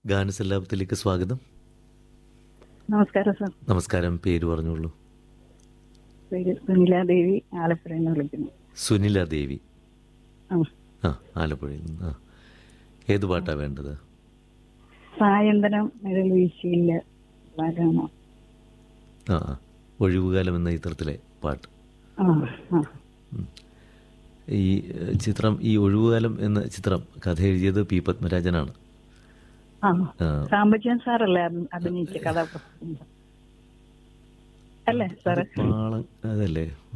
ഗാനസല്ലാപത്തിലേക്ക് സ്വാഗതം നമസ്കാരം സാർ നമസ്കാരം പേര് പറഞ്ഞോളൂ പേര് സുനിലാദേവി ആലപ്പുഴയിൽ നിന്ന് വിളിക്കുന്നു സുനില ദേവി ആ ആ ആലപ്പുഴയിൽ നിന്ന് ആ ഏത് പാട്ടാ വേണ്ടത് സായന്തനം നിഴൽ വീശിയില്ല വരാമോ ആ ആ ഒഴിവുകാലം എന്ന ചിത്രത്തിലെ പാട്ട് ആ ആ ഈ ഏഹ്, ചിത്രം ഈ ഒഴിവുകാലം എന്ന ചിത്രം കഥ എഴുതിയത് പി പത്മരാജനാണ് ആ ആ, സാമ്പജ്യൻ സാറല്ലേ അഭി- അഭിനയിച്ച കഥാപ്രസംഗം അല്ലേ സാറ് പാളം അതല്ലേ